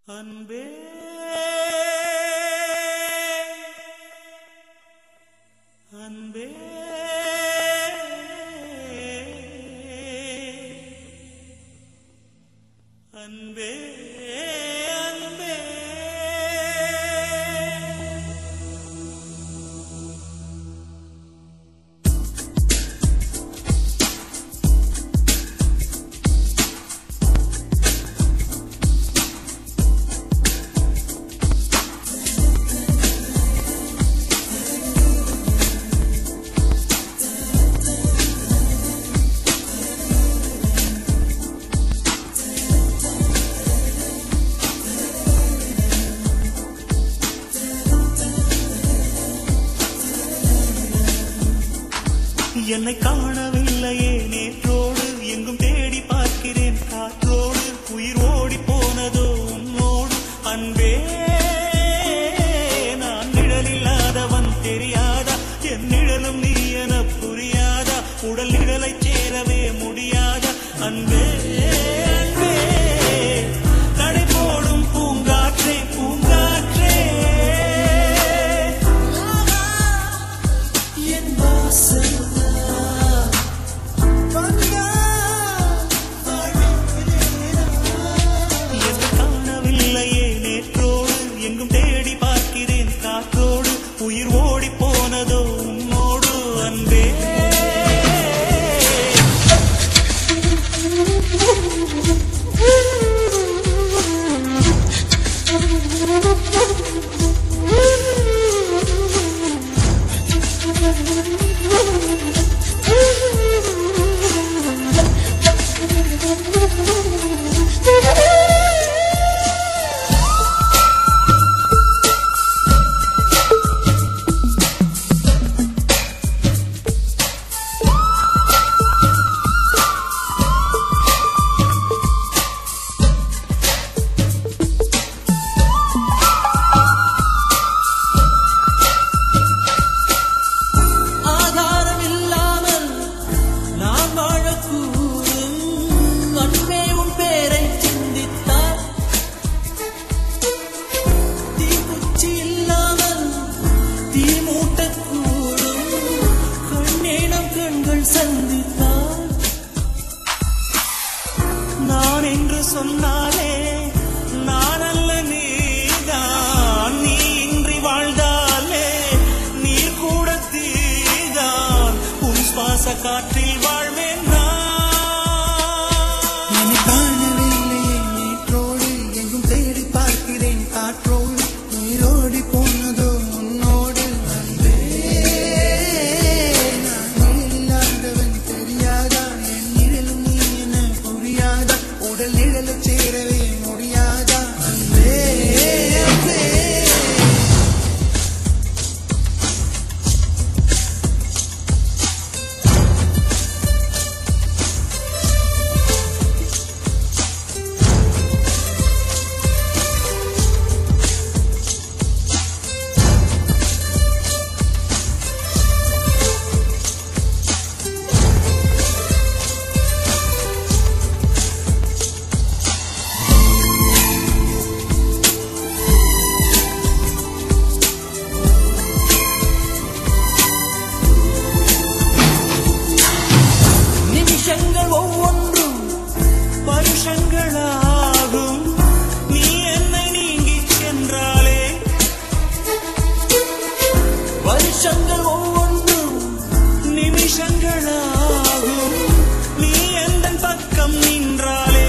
அன்பே அன்பே அன்பே அன்பே என்னை காணவில்லையே நேற்றோடு எங்கும் தேடி பார்க்கிறேன் காற்றோடு உயிர் ஓடி போனதோ உன்னோடு அன்பே நான் நிழலில்லாதவன் தெரியாதா என் நிழலும் நீ என புரியாதா உடல் நிழலை சேரவே முடியாதா அன்பே அன்பே நடை போடும் பூங்காற்றே பூங்காற்றே என் வாசல் என்னை காணவில்லையே நேற்றோடு எங்கும் தேடி பார்க்கிறேன் காற்றோடு உயிர் ஓடி போனதோ உன்னோடு அன்பே ஆதாரம் இல்லாமல் நான் வாழக்கூடும் அன்பே உன் பேரை சிந்தித்தார் தீக்குச்சி இல்லாமல் தீ மூட்டக்கூடும் கண்ணேனம் கண்கள் சந்தித்தார் நான் என்று சொன்னாலே நான் அல்ல நீதான் நீ இன்றி வாழ்ந்தாலே நீர் கூட தீதான் உன் சுவாச காற்றில் வாழ்வேன் நான் என்னை காணவில்லையே நேற்றோடு எங்கும் தேடி பார்க்கிறேன் காற்றோடு உயிரோடி போனதோ உன்னோடு அன்பே நான் இல்லாதவன் தெரியாதா என் நிழலும் நீ என புரியாதா உடல் நிழலை சேரவே முடியாதா அன்பே அன்பே நிமிஷங்கள் ஒவ்வொன்றும் வருஷங்களாகும் நீ என்னை நீங்கிச் சென்றாலே வருஷங்கள் ஒவ்வொன்றும் நிமிஷங்களாகும் நீ எந்த பக்கம் நின்றாலே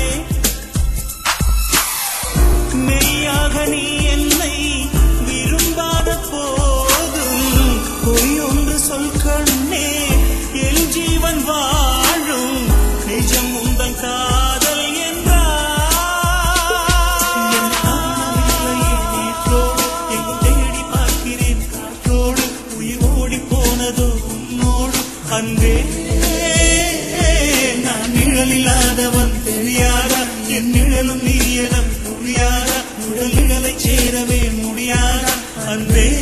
மெய்யாக நீ என்னை விரும்பாத போதும் பொய் ஒன்று சொல் கண்ணே என் ஜீவன் வாழும் நிஜம் உந்தன் காதல் என்றார் எங்கும் தேடி பார்க்கிறேன் காற்றோடு உயிர் ஓடி போனதோ உன்னோடு அன்பே நான் நிழலில்லாதவன் தெரியாதா என் நிழலும் நீ என புரியாதா உடல் நிழலை சேரவே முடியாதா அன்பே